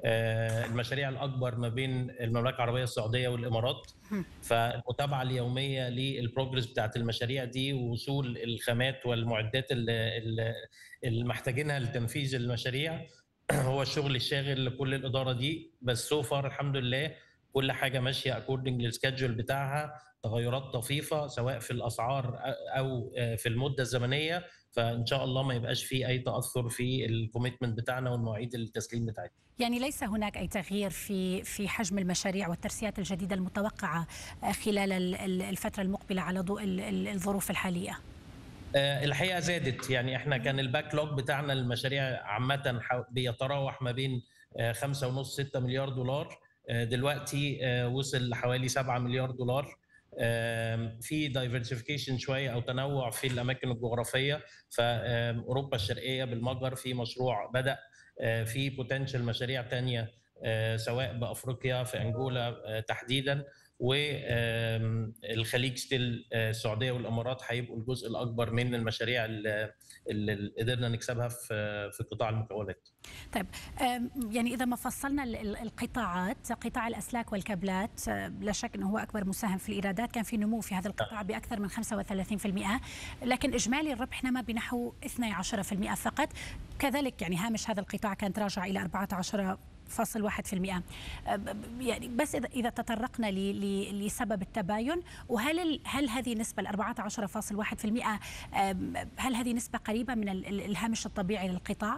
المشاريع الاكبر ما بين المملكه العربيه السعوديه والامارات فالمتابعه اليوميه للبروجرس بتاعت المشاريع دي ووصول الخامات والمعدات اللي, اللي محتاجينها لتنفيذ المشاريع هو الشغل الشاغل لكل الاداره دي بس سو فار الحمد لله كل حاجه ماشيه اكوردنج للسكادجول بتاعها تغيرات طفيفه سواء في الاسعار او في المده الزمنيه فان شاء الله ما يبقاش في اي تاثر في الكوميتمنت بتاعنا والمواعيد التسليم بتاعتنا. يعني ليس هناك اي تغيير في في حجم المشاريع والترسيات الجديده المتوقعه خلال الفتره المقبله على ضوء الظروف الحاليه. الحقيقه زادت يعني احنا كان الباك لوج بتاعنا المشاريع عامه بيتراوح ما بين 5.5 6 مليار دولار دلوقتي وصل لحوالي 7 مليار دولار في دايفرسيفيكيشن شويه او تنوع في الاماكن الجغرافيه فاوروبا الشرقيه بالمجر في مشروع بدا في بوتنشال مشاريع تانية سواء بافريقيا في انجولا تحديدا والخليج ستيل السعوديه والامارات هيبقوا الجزء الاكبر من المشاريع اللي قدرنا نكسبها في في قطاع المقاولات. طيب يعني اذا ما فصلنا القطاعات قطاع الاسلاك والكابلات لا شك انه هو اكبر مساهم في الايرادات كان في نمو في هذا القطاع باكثر من 35% لكن اجمالي الربح نما بنحو 12% فقط كذلك يعني هامش هذا القطاع كان تراجع الى 14 فاصل واحد في المئة يعني بس إذا, إذا تطرقنا لسبب التباين وهل هل هذه النسبة الأربعة عشر فاصل واحد في المئة هل هذه نسبة قريبة من الهامش الطبيعي للقطاع؟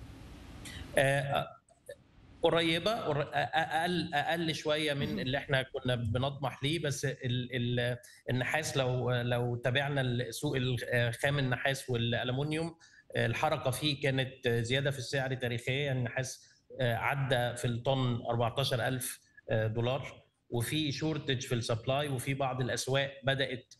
قريبه اقل اقل شويه من اللي احنا كنا بنطمح ليه بس النحاس لو لو تابعنا سوق خام النحاس والالومنيوم الحركه فيه كانت زياده في السعر تاريخيا يعني النحاس عدى في الطن 14000 دولار وفي شورتج في السبلاي وفي بعض الاسواق بدات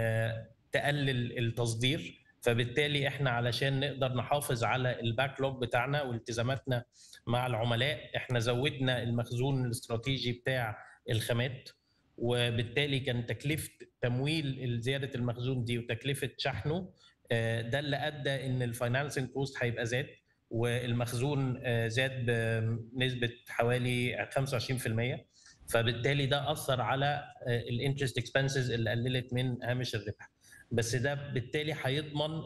تقلل التصدير فبالتالي احنا علشان نقدر نحافظ على الباك لوج بتاعنا والتزاماتنا مع العملاء احنا زودنا المخزون الاستراتيجي بتاع الخامات وبالتالي كان تكلفه تمويل زياده المخزون دي وتكلفه شحنه ده اللي ادى ان الفاينانسنج كوست هيبقى زاد والمخزون زاد بنسبه حوالي 25% فبالتالي ده اثر على الانترست اكسبنسز اللي قللت من هامش الربح بس ده بالتالي هيضمن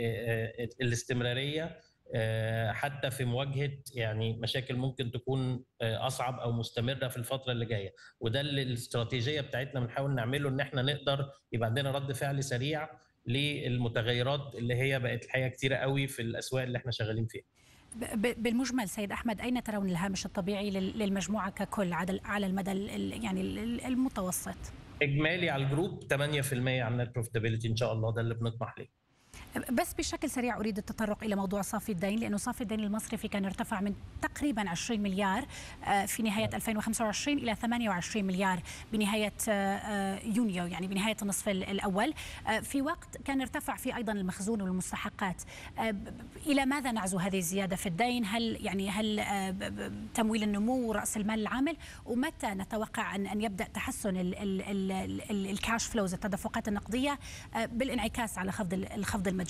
الاستمراريه حتى في مواجهه يعني مشاكل ممكن تكون اصعب او مستمره في الفتره اللي جايه وده اللي الاستراتيجيه بتاعتنا بنحاول نعمله ان احنا نقدر يبقى عندنا رد فعل سريع للمتغيرات اللي هي بقت الحقيقه كتيره قوي في الاسواق اللي احنا شغالين فيها بالمجمل سيد احمد اين ترون الهامش الطبيعي للمجموعه ككل على المدى يعني المتوسط اجمالي على الجروب 8% على النت بروفيتابيلتي ان شاء الله ده اللي بنطمح ليه بس بشكل سريع اريد التطرق الى موضوع صافي الدين لانه صافي الدين المصرفي كان ارتفع من تقريبا 20 مليار في نهايه 2025 الى 28 مليار بنهايه يونيو يعني بنهايه النصف الاول في وقت كان ارتفع فيه ايضا المخزون والمستحقات الى ماذا نعزو هذه الزياده في الدين هل يعني هل تمويل النمو راس المال العامل ومتى نتوقع ان ان يبدا تحسن الكاش فلوز التدفقات النقديه بالانعكاس على خفض الخفض المديونيه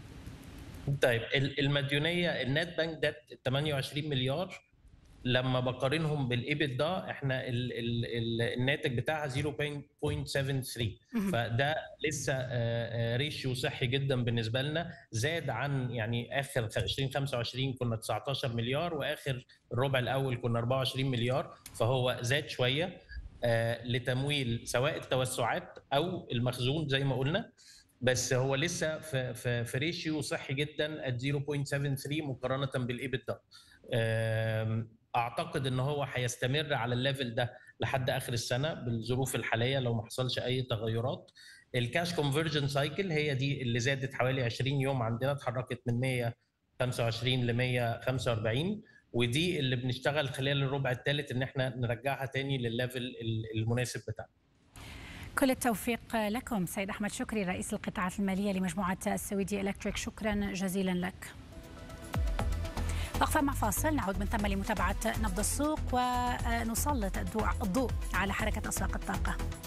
طيب المديونيه النت بانك ده 28 مليار لما بقارنهم بالايبت ده احنا ال ال الناتج بتاعها 0.73 فده لسه ريشيو صحي جدا بالنسبه لنا زاد عن يعني اخر 2025 كنا 19 مليار واخر الربع الاول كنا 24 مليار فهو زاد شويه لتمويل سواء التوسعات او المخزون زي ما قلنا بس هو لسه في في, في ريشيو صحي جدا at 0.73 مقارنه بالايبت ده اعتقد ان هو هيستمر على الليفل ده لحد اخر السنه بالظروف الحاليه لو ما حصلش اي تغيرات الكاش كونفرجن سايكل هي دي اللي زادت حوالي 20 يوم عندنا اتحركت من 125 ل 145 ودي اللي بنشتغل خلال الربع الثالث ان احنا نرجعها تاني للليفل المناسب بتاعنا كل التوفيق لكم سيد احمد شكري رئيس القطاعات الماليه لمجموعه السويدي الكتريك شكرا جزيلا لك وقفة مع فاصل نعود من ثم لمتابعة نبض السوق ونسلط الضوء على حركة أسواق الطاقة